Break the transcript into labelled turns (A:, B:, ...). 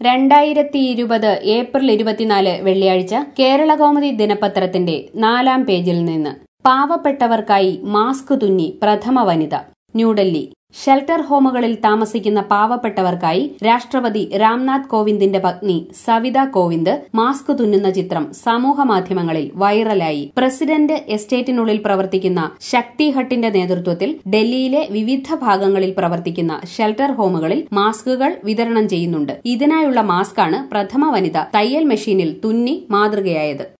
A: രണ്ടായിരത്തി ഇരുപത് ഏപ്രിൽ ഇരുപത്തിനാല് വെള്ളിയാഴ്ച കേരള കൗമുദി ദിനപത്രത്തിന്റെ നാലാം പേജിൽ നിന്ന് പാവപ്പെട്ടവർക്കായി മാസ്ക് തുന്നി പ്രഥമ വനിത ന്യൂഡൽഹി ഷെൽട്ടർ ഹോമുകളിൽ താമസിക്കുന്ന പാവപ്പെട്ടവർക്കായി രാഷ്ട്രപതി രാംനാഥ് കോവിന്ദിന്റെ പത്നി സവിത കോവിന്ദ് മാസ്ക് തുന്നുന്ന ചിത്രം സമൂഹമാധ്യമങ്ങളിൽ വൈറലായി പ്രസിഡന്റ് എസ്റ്റേറ്റിനുള്ളിൽ പ്രവർത്തിക്കുന്ന ശക്തി ഹട്ടിന്റെ നേതൃത്വത്തിൽ ഡൽഹിയിലെ വിവിധ ഭാഗങ്ങളിൽ പ്രവർത്തിക്കുന്ന ഷെൽട്ടർ ഹോമുകളിൽ മാസ്കുകൾ വിതരണം ചെയ്യുന്നുണ്ട് ഇതിനായുള്ള മാസ്കാണ് പ്രഥമ വനിത തയ്യൽ മെഷീനിൽ തുന്നി മാതൃകയായത്